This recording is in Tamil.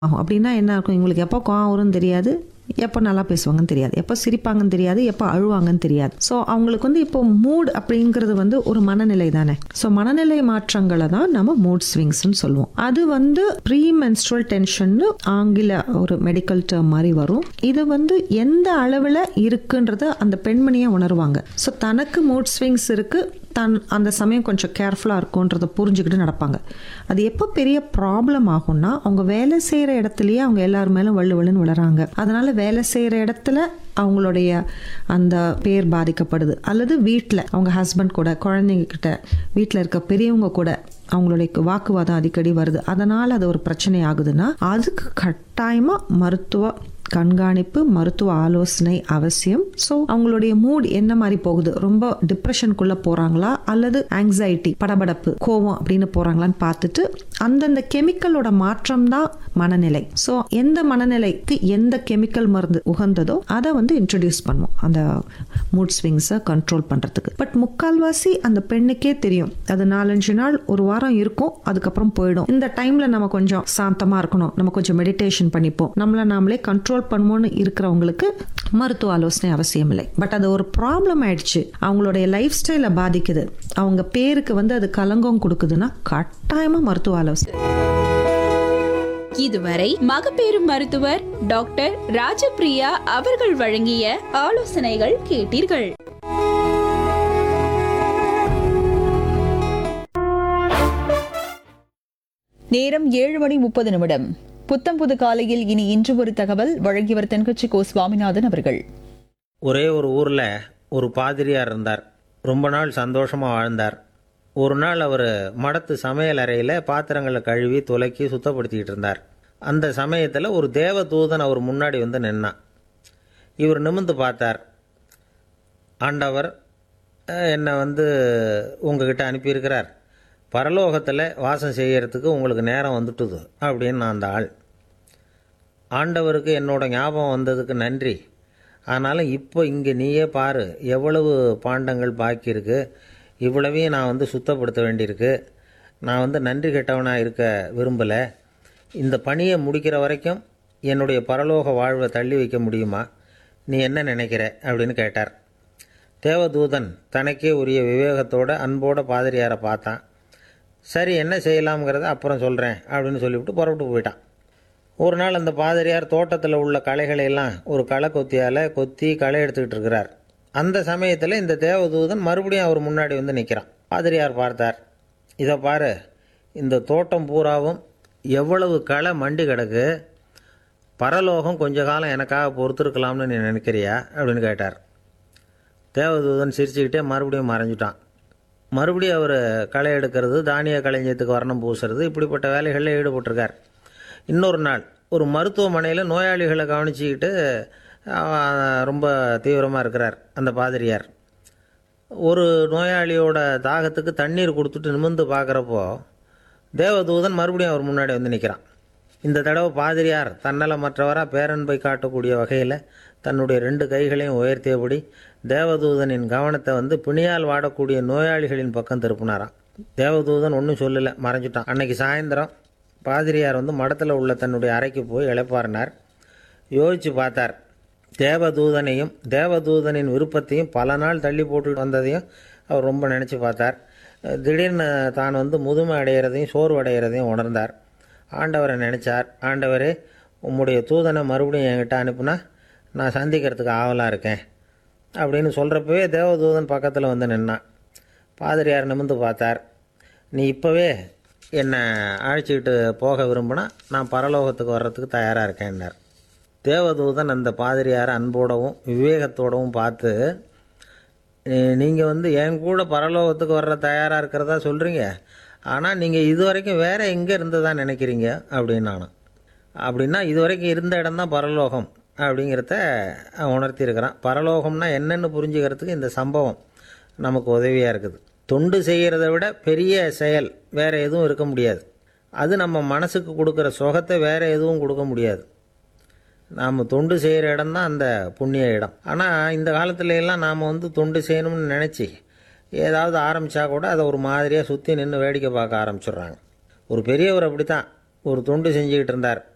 ஆகும் அப்படின்னா என்ன இருக்கும் இவங்களுக்கு எப்போ கோவம் வரும்னு தெரியாது எப்போ நல்லா பேசுவாங்கன்னு தெரியாது எப்போ சிரிப்பாங்கன்னு தெரியாது எப்போ அழுவாங்கன்னு தெரியாது ஸோ அவங்களுக்கு வந்து இப்போ மூட் அப்படிங்கிறது வந்து ஒரு மனநிலை தானே ஸோ மனநிலை மாற்றங்களை தான் நம்ம மூட் ஸ்விங்ஸ்னு சொல்லுவோம் அது வந்து ப்ரீ மென்ஸ்ட்ரல் டென்ஷன்னு ஆங்கில ஒரு மெடிக்கல் டேர்ம் மாதிரி வரும் இது வந்து எந்த அளவில் இருக்குன்றத அந்த பெண்மணியை உணருவாங்க ஸோ தனக்கு மூட் ஸ்விங்ஸ் இருக்கு தன் அந்த சமயம் கொஞ்சம் கேர்ஃபுல்லாக இருக்கும்ன்றத புரிஞ்சுக்கிட்டு நடப்பாங்க அது எப்போ பெரிய ப்ராப்ளம் ஆகும்னா அவங்க வேலை செய்கிற இடத்துலயே அவங்க எல்லார் மேலும் வள்ளு வள்ளுன்னு விழுறாங்க அதனால வேலை செய்கிற இடத்துல அவங்களுடைய அந்த பேர் பாதிக்கப்படுது அல்லது வீட்டில் அவங்க ஹஸ்பண்ட் கூட குழந்தைங்க கிட்ட வீட்டில் இருக்க பெரியவங்க கூட அவங்களுடைய வாக்குவாதம் அடிக்கடி வருது அதனால் அது ஒரு பிரச்சனை ஆகுதுன்னா அதுக்கு கட்டாயமாக மருத்துவ கண்காணிப்பு மருத்துவ ஆலோசனை அவசியம் ஸோ அவங்களுடைய மூட் என்ன மாதிரி போகுது ரொம்ப டிப்ரெஷனுக்குள்ள போறாங்களா அல்லது ஆங்ஸைட்டி படபடப்பு கோவம் அப்படின்னு போறாங்களான்னு பார்த்துட்டு அந்தந்த கெமிக்கலோட மாற்றம் தான் மனநிலை ஸோ எந்த மனநிலைக்கு எந்த கெமிக்கல் மருந்து உகந்ததோ அதை வந்து இன்ட்ரடியூஸ் பண்ணுவோம் அந்த மூட் ஸ்விங்ஸை கண்ட்ரோல் பண்றதுக்கு பட் முக்கால்வாசி அந்த பெண்ணுக்கே தெரியும் அது நாலஞ்சு நாள் ஒரு வாரம் இருக்கும் அதுக்கப்புறம் போயிடும் இந்த டைம்ல நம்ம கொஞ்சம் சாந்தமா இருக்கணும் நம்ம கொஞ்சம் மெடிடேஷன் பண்ணிப்போம் நம்மள நாமளே கண்ட்ரோல் பண்ணுவோம்னு இருக்கிறவங்களுக்கு மருத்துவ ஆலோசனை அவசியம் இல்லை பட் அது ஒரு ப்ராப்ளம் ஆயிடுச்சு அவங்களுடைய லைஃப் ஸ்டைலை பாதிக்குது அவங்க பேருக்கு வந்து அது கலங்கம் கொடுக்குதுன்னா கட்டாயமா மருத்துவ ஆலோசனை இதுவரை மகப்பேறு மருத்துவர் டாக்டர் ராஜபிரியா அவர்கள் வழங்கிய ஆலோசனைகள் கேட்டீர்கள் நேரம் ஏழு மணி முப்பது நிமிடம் புத்தம் புது காலையில் இனி இன்று ஒரு தகவல் வழங்கியவர் தென்கட்சி கோ சுவாமிநாதன் அவர்கள் ஒரே ஒரு ஊரில் ஒரு பாதிரியார் இருந்தார் ரொம்ப நாள் சந்தோஷமாக வாழ்ந்தார் ஒரு நாள் அவர் மடத்து சமையல் அறையில் பாத்திரங்களை கழுவி துலக்கி சுத்தப்படுத்திக்கிட்டு இருந்தார் அந்த சமயத்தில் ஒரு தேவ தூதன் அவர் முன்னாடி வந்து நின்னான் இவர் நிமிந்து பார்த்தார் ஆண்டவர் அஹ், என்னை வந்து உங்ககிட்ட அனுப்பியிருக்கிறார் பரலோகத்தில் வாசம் செய்யறதுக்கு உங்களுக்கு நேரம் வந்துட்டுது அப்படின்னு நான் அந்த ஆள் ஆண்டவருக்கு என்னோட ஞாபகம் வந்ததுக்கு நன்றி ஆனாலும் இப்போ இங்கே நீயே பாரு எவ்வளவு பாண்டங்கள் பாக்கி இருக்கு இவ்வளவையும் நான் வந்து சுத்தப்படுத்த வேண்டியிருக்கு நான் வந்து நன்றி கெட்டவனாக இருக்க விரும்பலை இந்த பணியை முடிக்கிற வரைக்கும் என்னுடைய பரலோக வாழ்வை தள்ளி வைக்க முடியுமா நீ என்ன நினைக்கிற அப்படின்னு கேட்டார் தேவதூதன் தனக்கே உரிய விவேகத்தோட அன்போட பாதிரியாரை பார்த்தான் சரி என்ன செய்யலாம்ங்கிறத அப்புறம் சொல்கிறேன் அப்படின்னு சொல்லிவிட்டு புறப்பட்டு போயிட்டான் ஒரு நாள் அந்த பாதிரியார் தோட்டத்தில் உள்ள களைகளை எல்லாம் ஒரு களை கொத்தியால் கொத்தி களை எடுத்துக்கிட்டு இருக்கிறார் அந்த சமயத்தில் இந்த தேவதூதன் மறுபடியும் அவர் முன்னாடி வந்து நிற்கிறான் பாதிரியார் பார்த்தார் இதை பாரு இந்த தோட்டம் பூராவும் எவ்வளவு களை மண்டி கிடக்கு பரலோகம் கொஞ்ச காலம் எனக்காக பொறுத்திருக்கலாம்னு நீ நினைக்கிறியா அப்படின்னு கேட்டார் தேவதூதன் சிரிச்சுக்கிட்டே மறுபடியும் மறைஞ்சிட்டான் மறுபடியும் அவர் களை எடுக்கிறது தானிய களஞ்சியத்துக்கு வர்ணம் பூசுறது இப்படிப்பட்ட வேலைகளில் ஈடுபட்டிருக்கார் இன்னொரு நாள் ஒரு மருத்துவமனையில் நோயாளிகளை கவனிச்சுக்கிட்டு அவன் ரொம்ப தீவிரமாக இருக்கிறார் அந்த பாதிரியார் ஒரு நோயாளியோட தாகத்துக்கு தண்ணீர் கொடுத்துட்டு நிமிர்ந்து பார்க்குறப்போ தேவதூதன் மறுபடியும் அவர் முன்னாடி வந்து நிற்கிறான் இந்த தடவை பாதிரியார் தன்னலமற்றவராக பேரன்பை காட்டக்கூடிய வகையில் தன்னுடைய ரெண்டு கைகளையும் உயர்த்தியபடி தேவதூதனின் கவனத்தை வந்து பிணியால் வாடக்கூடிய நோயாளிகளின் பக்கம் திருப்பினாராம் தேவதூதன் ஒன்றும் சொல்லலை மறைஞ்சிட்டான் அன்னைக்கு சாயந்தரம் பாதிரியார் வந்து மடத்தில் உள்ள தன்னுடைய அறைக்கு போய் இளைப்பாறினார் யோசித்து பார்த்தார் தேவதூதனையும் தேவதூதனின் விருப்பத்தையும் பல நாள் தள்ளி போட்டு வந்ததையும் அவர் ரொம்ப நினச்சி பார்த்தார் திடீர்னு தான் வந்து முதுமை அடைகிறதையும் சோர்வு அடைகிறதையும் உணர்ந்தார் ஆண்டவரை நினச்சார் ஆண்டவரே உம்முடைய தூதனை மறுபடியும் என்கிட்ட அனுப்புனா நான் சந்திக்கிறதுக்கு ஆவலாக இருக்கேன் அப்படின்னு சொல்கிறப்பவே தேவதூதன் பக்கத்தில் வந்து நின்னான் பாதிரியார் நிமிர்ந்து பார்த்தார் நீ இப்போவே என்னை அழைச்சிக்கிட்டு போக விரும்பினா நான் பரலோகத்துக்கு வர்றதுக்கு தயாராக இருக்கேன்னார் தேவதூதன் அந்த பாதிரியாரை அன்போடவும் விவேகத்தோடவும் பார்த்து நீங்கள் வந்து என் கூட பரலோகத்துக்கு வர்ற தயாராக இருக்கிறதா சொல்கிறீங்க ஆனால் நீங்கள் இது வரைக்கும் வேறு எங்கே இருந்ததா நினைக்கிறீங்க அப்படின்னு நானும் அப்படின்னா இது வரைக்கும் இருந்த இடம் தான் பரலோகம் அப்படிங்கிறத அவன் உணர்த்தியிருக்கிறான் பரலோகம்னா என்னென்னு புரிஞ்சுக்கிறதுக்கு இந்த சம்பவம் நமக்கு உதவியாக இருக்குது தொண்டு செய்கிறத விட பெரிய செயல் வேறு எதுவும் இருக்க முடியாது அது நம்ம மனசுக்கு கொடுக்குற சுகத்தை வேறு எதுவும் கொடுக்க முடியாது நாம் தொண்டு செய்கிற இடம் தான் அந்த புண்ணிய இடம் ஆனால் இந்த காலத்துல எல்லாம் நாம் வந்து தொண்டு செய்யணும்னு நினச்சி ஏதாவது ஆரம்பித்தா கூட அதை ஒரு மாதிரியாக சுற்றி நின்று வேடிக்கை பார்க்க ஆரம்பிச்சிடுறாங்க ஒரு பெரியவர் அப்படி தான் ஒரு தொண்டு செஞ்சுக்கிட்டு இருந்தார்